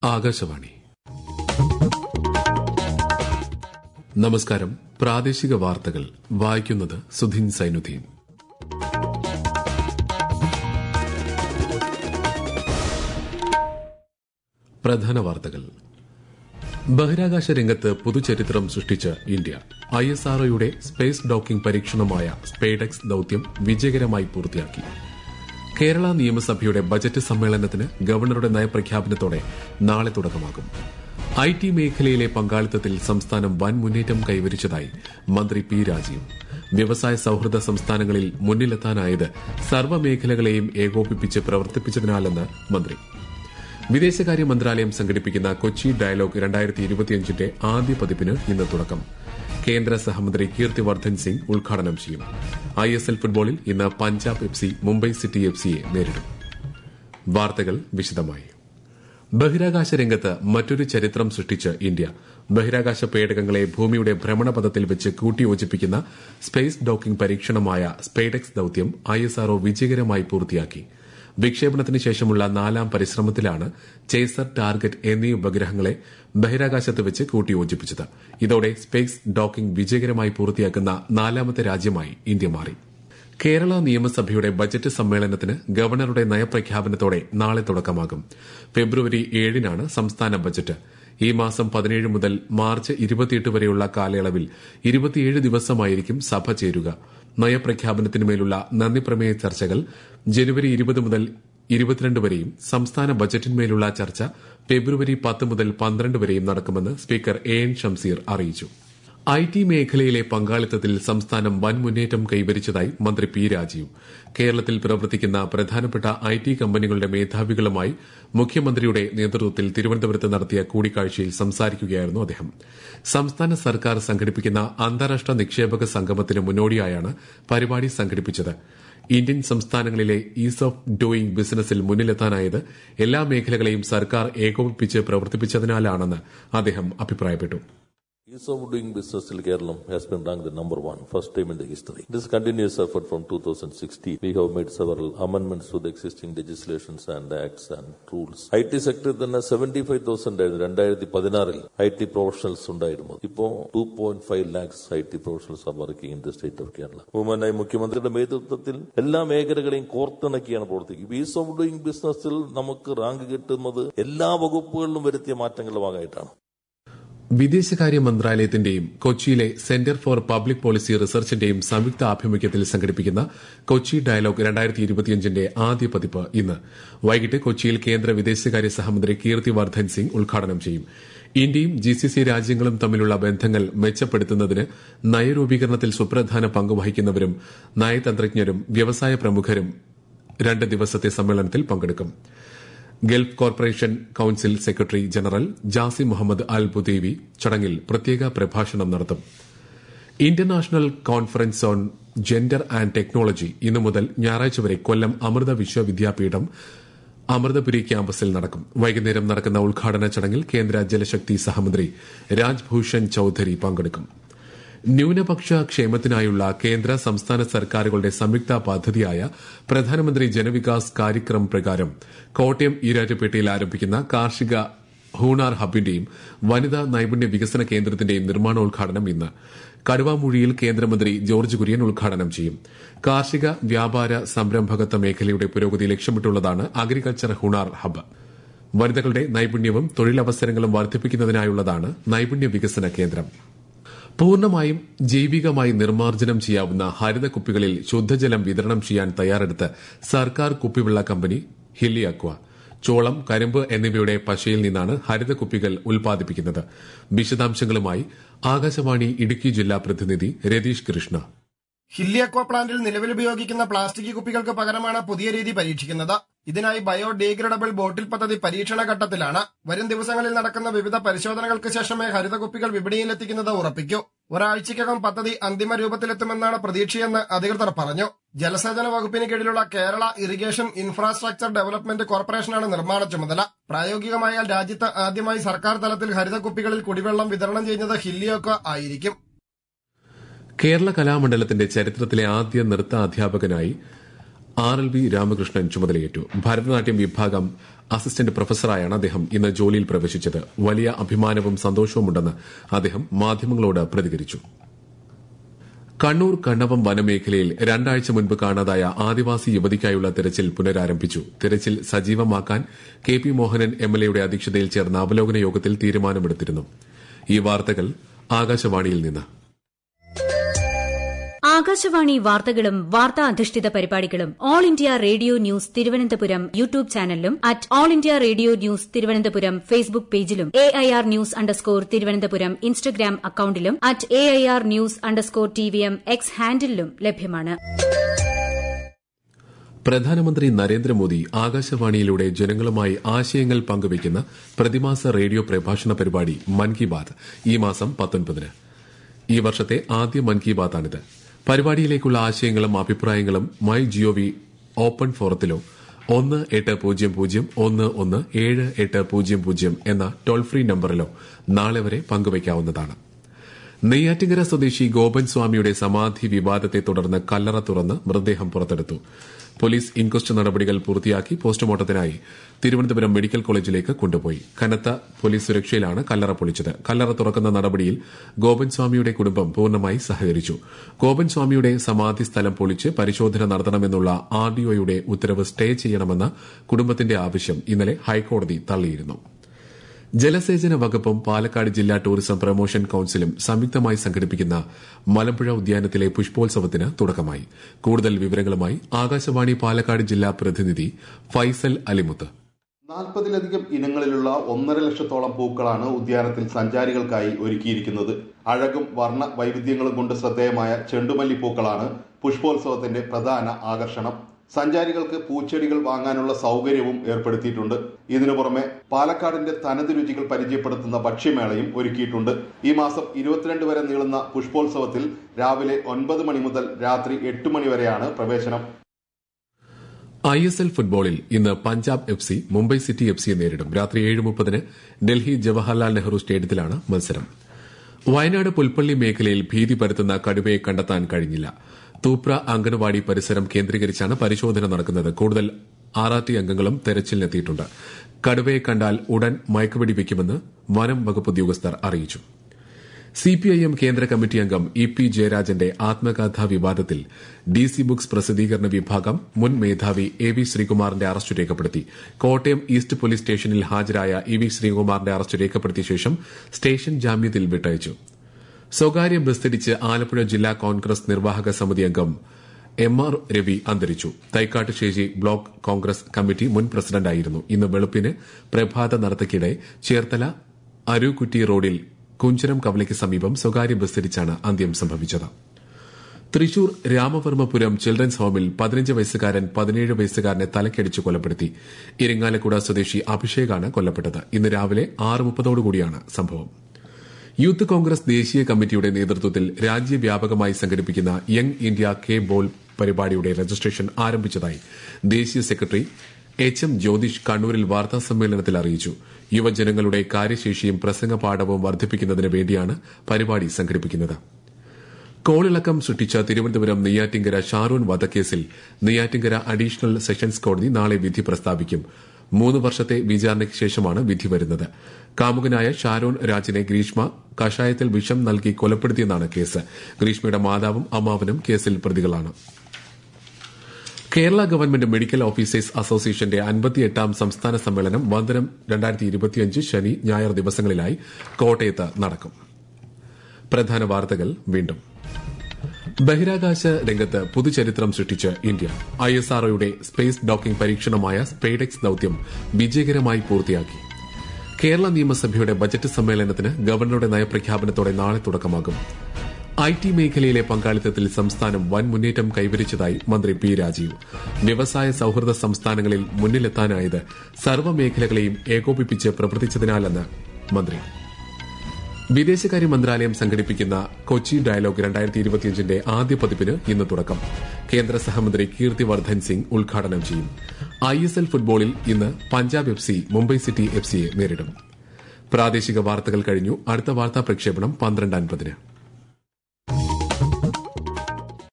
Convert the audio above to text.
ആകാശവാണി നമസ്കാരം പ്രാദേശിക വാർത്തകൾ വായിക്കുന്നത് സുധിൻ സൈനുദ്ദീൻ പ്രധാന വാർത്തകൾ ബഹിരാകാശ രംഗത്ത് പുതുചരിത്രം സൃഷ്ടിച്ച ഇന്ത്യ ഐ എസ് ആർഒയുടെ സ്പേസ് ഡോക്കിംഗ് പരീക്ഷണമായ സ്പേഡെക്സ് ദൌത്യം വിജയകരമായി പൂർത്തിയാക്കി കേരള നിയമസഭയുടെ ബജറ്റ് സമ്മേളനത്തിന് ഗവർണറുടെ നയപ്രഖ്യാപനത്തോടെ നാളെ തുടക്കമാകും ഐ ടി മേഖലയിലെ പങ്കാളിത്തത്തിൽ സംസ്ഥാനം വൻ മുന്നേറ്റം കൈവരിച്ചതായി മന്ത്രി പി രാജീവ് വ്യവസായ സൌഹൃദ സംസ്ഥാനങ്ങളിൽ മുന്നിലെത്താനായത് സർവ്വമേഖലകളെയും ഏകോപിപ്പിച്ച് പ്രവർത്തിപ്പിച്ചതിനാലെന്ന് മന്ത്രി വിദേശകാര്യ മന്ത്രാലയം സംഘടിപ്പിക്കുന്ന കൊച്ചി ഡയലോഗ് രണ്ടായിരത്തി ഇരുപത്തിയഞ്ചിന്റെ ആദ്യ പതിപ്പിന് ഇന്ന് തുടക്കം കേന്ദ്ര സഹമന്ത്രി കീർത്തിവർദ്ധൻ സിംഗ് ഉദ്ഘാടനം ചെയ്യും ഐ എസ് എൽ ഫുട്ബോളിൽ ഇന്ന് Punjab F C Mumbai City F സിയെ നേരിടും വാർത്തകൾ വിശദമായി ബഹിരാകാശ രംഗത്ത് മറ്റൊരു ചരിത്രം സൃഷ്ടിച്ച് ഇന്ത്യ ബഹിരാകാശ പേടകങ്ങളെ ഭൂമിയുടെ ഭ്രമണപഥത്തിൽ വെച്ച് കൂട്ടിയോജിപ്പിക്കുന്ന സ്പേസ് ഡോക്കിംഗ് പരീക്ഷണമായ സ്പേഡെക്സ് ദൌത്യം ഐഎസ്ആർഒ വിജയകരമായി പൂർത്തിയാക്കി വിക്ഷേപണത്തിന് ശേഷമുള്ള നാലാം പരിശ്രമത്തിലാണ് ചേസർ ടാർഗറ്റ് എന്നീ ഉപഗ്രഹങ്ങളെ ബഹിരാകാശത്ത് വെച്ച് കൂട്ടിയോജിപ്പിച്ചത് ഇതോടെ സ്പേസ് ഡോക്കിംഗ് വിജയകരമായി പൂർത്തിയാക്കുന്ന നാലാമത്തെ രാജ്യമായി ഇന്ത്യ മാറി കേരള നിയമസഭയുടെ ബജറ്റ് സമ്മേളനത്തിന് ഗവർണറുടെ നയപ്രഖ്യാപനത്തോടെ നാളെ തുടക്കമാകും ഫെബ്രുവരി ഏഴിനാണ് സംസ്ഥാന ബജറ്റ് ഈ മാസം പതിനേഴ് മുതൽ മാർച്ച് ഇരുപത്തിയെട്ട് വരെയുള്ള കാലയളവിൽ ഇരുപത്തിയേഴ് ദിവസമായിരിക്കും സഭ ചേരുക നയപ്രഖ്യാപനത്തിന്മേലുള്ള നന്ദിപ്രമേയ ചർച്ചകൾ ജനുവരി ഇരുപത് മുതൽ ഇരുപത്തിരണ്ട് വരെയും സംസ്ഥാന ബജറ്റിന്മേലുള്ള ചർച്ച ഫെബ്രുവരി പത്ത് മുതൽ പന്ത്രണ്ട് വരെയും നടക്കുമെന്ന് സ്പീക്കർ എ എൻ ഷംസീർ അറിയിച്ചു ഐ ടി മേഖലയിലെ പങ്കാളിത്തത്തിൽ സംസ്ഥാനം വൻ മുന്നേറ്റം കൈവരിച്ചതായി മന്ത്രി പി രാജീവ് കേരളത്തിൽ പ്രവർത്തിക്കുന്ന പ്രധാനപ്പെട്ട ഐ ടി കമ്പനികളുടെ മേധാവികളുമായി മുഖ്യമന്ത്രിയുടെ നേതൃത്വത്തിൽ തിരുവനന്തപുരത്ത് നടത്തിയ കൂടിക്കാഴ്ചയിൽ സംസാരിക്കുകയായിരുന്നു അദ്ദേഹം സംസ്ഥാന സർക്കാർ സംഘടിപ്പിക്കുന്ന അന്താരാഷ്ട്ര നിക്ഷേപക സംഗമത്തിന് മുന്നോടിയായാണ് പരിപാടി സംഘടിപ്പിച്ചത് ഇന്ത്യൻ സംസ്ഥാനങ്ങളിലെ ഈസ് ഓഫ് ഡൂയിംഗ് ബിസിനസിൽ മുന്നിലെത്താനായത് എല്ലാ മേഖലകളെയും സർക്കാർ ഏകോപിപ്പിച്ച് പ്രവർത്തിപ്പിച്ചതിനാലാണെന്ന് അദ്ദേഹം അഭിപ്രായപ്പെട്ടു Ease of doing business in Kerala has been ranked the number one, first time in the history. This continuous effort from 2016. We have made several amendments to the existing legislations and acts and rules. I T സെക്ടറിൽ തന്നെ seventy five thousand ആയിരുന്നു രണ്ടായിരത്തി പതിനാറിൽ I T professionals ഉണ്ടായിരുന്നു ഇപ്പോ two point five lakhs I T professionals are working in the state of Kerala ബഹുമാനായി മുഖ്യമന്ത്രിയുടെ നേതൃത്വത്തിൽ എല്ലാ മേഖലകളെയും കോർത്തിണക്കിയാണ് പ്രവർത്തിക്കുന്നത് ഈസ് ഓഫ് ഡൂയിങ് ബിസിനസ്സിൽ നമുക്ക് റാങ്ക് കിട്ടുന്നത് എല്ലാ വകുപ്പുകളിലും വരുത്തിയ മാറ്റങ്ങളുടെ ഭാഗമായിട്ടാണ് വിദേശകാര്യ മന്ത്രാലയത്തിന്റെയും കൊച്ചിയിലെ സെന്റർ ഫോർ പബ്ലിക് പോളിസി റിസർച്ചിന്റെയും സംയുക്ത ആഭിമുഖ്യത്തിൽ സംഘടിപ്പിക്കുന്ന കൊച്ചി ഡയലോഗ് രണ്ടായിരത്തി ഇരുപത്തിയഞ്ചിന്റെ ആദ്യ പതിപ്പ് ഇന്ന് വൈകിട്ട് കൊച്ചിയിൽ കേന്ദ്ര വിദേശകാര്യ സഹമന്ത്രി കീർത്തി വർദ്ധൻ സിംഗ് ഉദ്ഘാടനം ചെയ്യും ഇന്ത്യയും ജിസിസി രാജ്യങ്ങളും തമ്മിലുള്ള ബന്ധങ്ങൾ മെച്ചപ്പെടുത്തുന്നതിന് നയരൂപീകരണത്തിൽ സുപ്രധാന പങ്കുവഹിക്കുന്നവരും നയതന്ത്രജ്ഞരും വ്യവസായ പ്രമുഖരും രണ്ട് ദിവസത്തെ സമ്മേളനത്തിൽ പങ്കെടുക്കും Gulf corporation council secretary general Jasem Mohammed Al Budaiwi ചടങ്ങിൽ പ്രത്യേക പ്രഭാഷണം നടത്തും international conference on gender and technology ഇന്നു മുതൽ ഞായറാഴ്ച വരെ കൊല്ലം അമൃത വിശ്വവിദ്യാപീഠം അമൃതപുരി ക്യാമ്പസിൽ നടക്കും വൈകുന്നേരം നടക്കുന്ന ഉദ്ഘാടന ചടങ്ങിൽ കേന്ദ്ര ജലശക്തി സഹമന്ത്രി രാജ്ഭൂഷൺ ചൌധരി പങ്കെടുക്കും ന്യൂനപക്ഷ ക്ഷേമത്തിനായുള്ള കേന്ദ്ര സംസ്ഥാന സർക്കാരുകളുടെ സംയുക്ത പദ്ധതിയായ പ്രധാനമന്ത്രി ജനവികാസ് കാര്യക്രം പ്രകാരം കോട്ടയം ഈരാറ്റുപേട്ടയിൽ ആരംഭിക്കുന്ന കാർഷിക ഹൂണാർ ഹബിന്റെയും വനിതാ നൈപുണ്യ വികസന കേന്ദ്രത്തിന്റെയും നിർമ്മാണോദ്ഘാടനം ഇന്ന് കടുവാമൂഴിയിൽ കേന്ദ്രമന്ത്രി ജോർജ് കുര്യൻ ഉദ്ഘാടനം ചെയ്യും കാർഷിക വ്യാപാര സംരംഭകത്വ മേഖലയുടെ പുരോഗതി ലക്ഷ്യമിട്ടുള്ളതാണ് അഗ്രികൾച്ചർ ഹുണാർ ഹബ്ബ് വനിതകളുടെ നൈപുണ്യവും തൊഴിലവസരങ്ങളും വർദ്ധിപ്പിക്കുന്നതിനായുള്ളതാണ് നൈപുണ്യ വികസന കേന്ദ്രം പൂർണ്ണമായും ജൈവികമായി നിർമ്മാർജ്ജനം ചെയ്യാവുന്ന ഹരിത കുപ്പികളിൽ ശുദ്ധജലം വിതരണം ചെയ്യാൻ തയ്യാറെടുത്ത് സർക്കാർ കുപ്പിവെള്ള കമ്പനി ഹില്ലി അക്വ ചോളം കരിമ്പ് എന്നിവയുടെ പശയിൽ നിന്നാണ് ഹരിത കുപ്പികൾ ഉൽപ്പാദിപ്പിക്കുന്നത് വിശദാംശങ്ങളുമായി ആകാശവാണി ഇടുക്കി ജില്ലാ പ്രതിനിധി രതീഷ് കൃഷ്ണ ഹില്ലിയക്വ പ്ലാന്റിൽ നിലവിൽ ഉപയോഗിക്കുന്ന പ്ലാസ്റ്റിക് കുപ്പികൾക്ക് പകരമാണ് പുതിയ രീതി പരീക്ഷിക്കുന്നത് ഇതിനായി ബയോഡീഗ്രേഡബിൾ ബോട്ടിൽ പദ്ധതി പരീക്ഷണ ഘട്ടത്തിലാണ് വരും ദിവസങ്ങളിൽ നടക്കുന്ന വിവിധ പരിശോധനകൾക്ക് ശേഷമേ ഹരിത കുപ്പികൾ വിപണിയിലെത്തിക്കുന്നത് ഉറപ്പിക്കൂ ഒരാഴ്ചയ്ക്കകം പദ്ധതി അന്തിമ രൂപത്തിലെത്തുമെന്നാണ് പ്രതീക്ഷയെന്ന് അധികൃതർ പറഞ്ഞു ജലസേചന വകുപ്പിന് കീഴിലുള്ള കേരള ഇറിഗേഷൻ ഇൻഫ്രാസ്ട്രക്ചർ ഡെവലപ്മെന്റ് കോർപ്പറേഷനാണ് നിർമ്മാണ ചുമതല പ്രായോഗികമായാൽ രാജ്യത്ത് ആദ്യമായി സർക്കാർ തലത്തിൽ ഹരിത കുപ്പികളിൽ കുടിവെള്ളം വിതരണം ചെയ്യുന്നത് ഹില്ലിയോക്ക ആയിരിക്കും കേരള കലാമണ്ഡലത്തിന്റെ ചരിത്രത്തിലെ ആദ്യ നൃത്ത അധ്യാപകനായി ആർ എൽ വി രാമകൃഷ്ണൻ ചുമതലയേറ്റു ഭരതനാട്യം വിഭാഗം അസിസ്റ്റന്റ് പ്രൊഫസറായാണ് അദ്ദേഹം ഇന്ന് ജോലിയിൽ പ്രവേശിച്ചത് വലിയ അഭിമാനവും സന്തോഷവുമുണ്ടെന്ന് അദ്ദേഹം മാധ്യമങ്ങളോട് പ്രതികരിച്ചു കണ്ണൂർ കണ്ണവം വനമേഖലയിൽ രണ്ടാഴ്ച മുൻപ് കാണാതായ ആദിവാസി യുവതിക്കായുള്ള തെരച്ചിൽ പുനരാരംഭിച്ചു തെരച്ചിൽ സജീവമാക്കാൻ കെ പി മോഹനൻ എംഎൽഎയുടെ അധ്യക്ഷതയിൽ ചേർന്ന അവലോകന യോഗത്തിൽ തീരുമാനമെടുത്തിരുന്നു ഈ വാർത്തകൾ ആകാശവാണിയിൽ നിന്ന് ആകാശവാണി വാർത്തകളും വാർത്താ അധിഷ്ഠിത പരിപാടികളും All India Radio News Thiruvananthapuram YouTube ചാനലിലും at All India Radio News Thiruvananthapuram Facebook പേജിലും A I R news underscore Thiruvananthapuram Instagram അക്കൌണ്ടിലും at A I R news underscore T V M X ഹാൻഡിലും ലഭ്യമാണ് പ്രധാനമന്ത്രി നരേന്ദ്രമോദി ആകാശവാണിയിലൂടെ ജനങ്ങളുമായി ആശയങ്ങൾ പങ്കുവയ്ക്കുന്ന പ്രതിമാസ റേഡിയോ പ്രഭാഷണ പരിപാടി മൻ കി ബാത് ഈ മാസം പത്തൊൻപതിന് ഈ വർഷത്തെ ആദ്യ മൻ കി ബാത്താണിത് പരിപാടിയിലേക്കുള്ള ആശയങ്ങളും അഭിപ്രായങ്ങളും മൈ ജിഒവി ഓപ്പൺ ഫോറത്തിലോ ഒന്ന് എട്ട് പൂജ്യം പൂജ്യം ഒന്ന് ഒന്ന് ഏഴ് എട്ട് പൂജ്യം പൂജ്യം എന്ന ടോൾ ഫ്രീ നമ്പറിലോ നാളെ വരെ പങ്കുവയ്ക്കാവുന്നതാണ് നെയ്യാറ്റിങ്കര സ്വദേശി ഗോപൻ സ്വാമിയുടെ സമാധി വിവാദത്തെ തുടർന്ന് കല്ലറ തുറന്ന് മൃതദേഹം പുറത്തെടുത്തു പോലീസ് ഇൻക്വസ്റ്റ് നടപടികൾ പൂർത്തിയാക്കി പോസ്റ്റ്മോർട്ടത്തിനായി തിരുവനന്തപുരം മെഡിക്കൽ കോളേജിലേക്ക് കൊണ്ടുപോയി കനത്ത പോലീസ് സുരക്ഷയിലാണ് കല്ലറ പൊളിച്ചത് കല്ലറ തുറക്കുന്ന നടപടിയിൽ ഗോപൻ സ്വാമിയുടെ കുടുംബം പൂർണ്ണമായി സഹകരിച്ചു ഗോപൻ സ്വാമിയുടെ സമാധി സ്ഥലം പൊളിച്ച് പരിശോധന നടത്തണമെന്നുള്ള ആർഡിഒയുടെ ഉത്തരവ് സ്റ്റേ ചെയ്യണമെന്ന കുടുംബത്തിന്റെ ആവശ്യം ഇന്നലെ ഹൈക്കോടതി തള്ളിയിരുന്നു ജലസേചന വകുപ്പും പാലക്കാട് ജില്ലാ ടൂറിസം പ്രൊമോഷൻ കൌൺസിലും സംയുക്തമായി സംഘടിപ്പിക്കുന്ന മലമ്പുഴ ഉദ്യാനത്തിലെ പുഷ്പോത്സവത്തിന് തുടക്കമായി കൂടുതൽ വിവരങ്ങളുമായി ആകാശവാണി പാലക്കാട് ജില്ലാ പ്രതിനിധി ഫൈസൽ അലിമുത്ത് നാൽപ്പതിലധികം ഇനങ്ങളിലുള്ള ഒന്നര ലക്ഷത്തോളം പൂക്കളാണ് ഉദ്യാനത്തിൽ സഞ്ചാരികൾക്കായി ഒരുക്കിയിരിക്കുന്നത് അഴകും വർണ്ണ വൈവിധ്യങ്ങളും കൊണ്ട് ശ്രദ്ധേയമായ ചെണ്ടുമല്ലിപ്പൂക്കളാണ് പുഷ്പോത്സവത്തിന്റെ പ്രധാന ആകർഷണം സഞ്ചാരികൾക്ക് പൂച്ചെടികൾ വാങ്ങാനുള്ള സൗകര്യവും ഏർപ്പെടുത്തിയിട്ടുണ്ട് ഇതിനു പുറമെ പാലക്കാടിന്റെ തനത് രുചികൾ പരിചയപ്പെടുത്തുന്ന ഭക്ഷ്യമേളയും ഒരുക്കിയിട്ടുണ്ട് ഈ മാസം ഇരുപത്തിരണ്ട് വരെ നീളുന്ന പുഷ്പോത്സവത്തിൽ രാവിലെ ഒൻപത് മണി മുതൽ രാത്രി എട്ട് മണി വരെയാണ് പ്രവേശനം ഐ എസ് എൽ ഫുട്ബോളിൽ ഇന്ന് Punjab F C Mumbai City F സിയെ നേരിടും രാത്രി ഏഴ് മുപ്പതിന് ഡൽഹി ജവഹർലാൽ നെഹ്റു സ്റ്റേഡിയത്തിലാണ് മത്സരം വയനാട് പുൽപ്പള്ളി മേഖലയിൽ ഭീതി പരത്തുന്ന കടുവയെ കണ്ടെത്താൻ കഴിഞ്ഞില്ല തൂപ്ര അങ്കണവാടി പരിസരം കേന്ദ്രീകരിച്ചാണ് പരിശോധന നടക്കുന്നത് കൂടുതൽ ആർ ആർ ടി അംഗങ്ങളും തെരച്ചിലിനെത്തിയിട്ടുണ്ട് കടുവയെ കണ്ടാൽ ഉടൻ മയക്കുവെടി വയ്ക്കുമെന്ന് വനം വകുപ്പ് ഉദ്യോഗസ്ഥർ അറിയിച്ചു സിപിഐഎം കേന്ദ്ര കമ്മിറ്റി അംഗം ഇ പി ജയരാജന്റെ ആത്മകഥാ വിവാദത്തിൽ ഡി സി ബുക്സ് പ്രസിദ്ധീകരണ വിഭാഗം മുൻ മേധാവി എ വി ശ്രീകുമാറിന്റെ അറസ്റ്റ് രേഖപ്പെടുത്തി കോട്ടയം ഈസ്റ്റ് പോലീസ് സ്റ്റേഷനിൽ ഹാജരായ ഇ വി ശ്രീകുമാറിന്റെ അറസ്റ്റ് രേഖപ്പെടുത്തിയ ശേഷം സ്റ്റേഷൻ ജാമ്യത്തിൽ വിട്ടയച്ചു സ്വകാര്യ ബസ്സിടിച്ച് ആലപ്പുഴ ജില്ലാ കോൺഗ്രസ് നിർവാഹക സമിതി അംഗം എം ആർ രവി അന്തരിച്ചു തൈക്കാട്ടുശ്ശേരി ബ്ലോക്ക് കോൺഗ്രസ് കമ്മിറ്റി മുൻ പ്രസിഡന്റായിരുന്നു ഇന്ന് വെളുപ്പിന് പ്രഭാത നടത്തയ്ക്കിടെ ചേർത്തല അരുക്കുറ്റി റോഡിൽ കുഞ്ചരം കവലയ്ക്ക് സമീപം സ്വകാര്യ ബസ്സിടിച്ചാണ് അന്ത്യം സംഭവിച്ചത് തൃശൂർ രാമവർമ്മപുരം ചിൽഡ്രൻസ് ഹോമിൽ പതിനഞ്ച് വയസ്സുകാരൻ പതിനേഴ് വയസ്സുകാരനെ തലക്കടിച്ച് കൊലപ്പെടുത്തി ഇരിങ്ങാലക്കുട സ്വദേശി അഭിഷേകാണ് കൊല്ലപ്പെട്ടത് ഇന്ന് രാവിലെ ആറ് മുപ്പതോടുകൂടിയാണ് സംഭവം യൂത്ത് കോൺഗ്രസ് ദേശീയ കമ്മിറ്റിയുടെ നേതൃത്വത്തിൽ രാജ്യവ്യാപകമായി സംഘടിപ്പിക്കുന്ന യങ് ഇന്ത്യ കെ ബോൾ പരിപാടിയുടെ രജിസ്ട്രേഷൻ ആരംഭിച്ചതായി ദേശീയ സെക്രട്ടറി എച്ച് എം ജ്യോതിഷ് കണ്ണൂരിൽ വാർത്താ സമ്മേളനത്തിൽ അറിയിച്ചു യുവജനങ്ങളുടെ കാര്യശേഷിയും പ്രസംഗ പാഠവും വർദ്ധിപ്പിക്കുന്നതിന് വേണ്ടിയാണ് പരിപാടി സംഘടിപ്പിക്കുന്നത് കോളിളക്കം സൃഷ്ടിച്ച തിരുവനന്തപുരം നെയ്യാറ്റിങ്കര ഷാറൂൺ വധക്കേസിൽ നെയ്യാറ്റിങ്കര അഡീഷണൽ സെഷൻസ് കോടതി നാളെ വിധി പ്രസ്താവിക്കും മൂന്ന് വർഷത്തെ വിചാരണയ്ക്ക് ശേഷമാണ് വിധി വരുന്നത് കാമുകനായ ഷാരോൺ രാജിനെ ഗ്രീഷ്മ കഷായത്തിൽ വിഷം നൽകി കൊലപ്പെടുത്തിയെന്നാണ് കേസ് ഗ്രീഷ്മയുടെ മാതാവും അമ്മാവനും കേസിൽ പ്രതികളാണ് കേരള ഗവൺമെന്റ് മെഡിക്കൽ ഓഫീസേഴ്സ് അസോസിയേഷന്റെ അൻപത്തിയെട്ടാം സംസ്ഥാന സമ്മേളനം വന്ദനം രണ്ടായിരത്തി ഇരുപത്തിയഞ്ച് ശനി ഞായർ ദിവസങ്ങളിലായി കോട്ടയത്ത് നടക്കും പ്രധാന വാർത്തകൾ വീണ്ടും ബഹിരാകാശ രംഗത്ത് പുതുചരിത്രം സൃഷ്ടിച്ച് ഇന്ത്യ ഐ എസ് ആർഒയുടെ സ്പേസ് ഡോക്കിംഗ് പരീക്ഷണമായ സ്പേഡെക്സ് ദൌത്യം വിജയകരമായി പൂർത്തിയാക്കി കേരള നിയമസഭയുടെ ബജറ്റ് സമ്മേളനത്തിന് ഗവർണറുടെ നയപ്രഖ്യാപനത്തോടെ നാളെ തുടക്കമാകും ഐ ടി മേഖലയിലെ പങ്കാളിത്തത്തിൽ സംസ്ഥാനം വൻ മുന്നേറ്റം കൈവരിച്ചതായി മന്ത്രി പി രാജീവ് വ്യവസായ സൌഹൃദ സംസ്ഥാനങ്ങളിൽ മുന്നിലെത്താനായത് സർവ്വമേഖലകളെയും ഏകോപിപ്പിച്ച് പ്രവർത്തിച്ചതിനാലെന്ന് മന്ത്രി വിദേശകാര്യ മന്ത്രാലയം സംഘടിപ്പിക്കുന്ന കൊച്ചി ഡയലോഗ് രണ്ടായിരത്തി ഇരുപത്തിയഞ്ചിന്റെ ആദ്യ പതിപ്പിന് ഇന്ന് തുടക്കം കേന്ദ്ര സഹമന്ത്രി കീർത്തിവർദ്ധൻ സിംഗ് ഉദ്ഘാടനം ചെയ്യും ഐ എസ് എൽ ഫുട്ബോളിൽ ഇന്ന് Punjab F C Mumbai City F സിയെ നേരിടും പ്രാദേശിക വാർത്തകൾ കഴിഞ്ഞു അടുത്ത വാർത്താ പ്രക്ഷേപണം പന്ത്രണ്ട് അൻപതിന്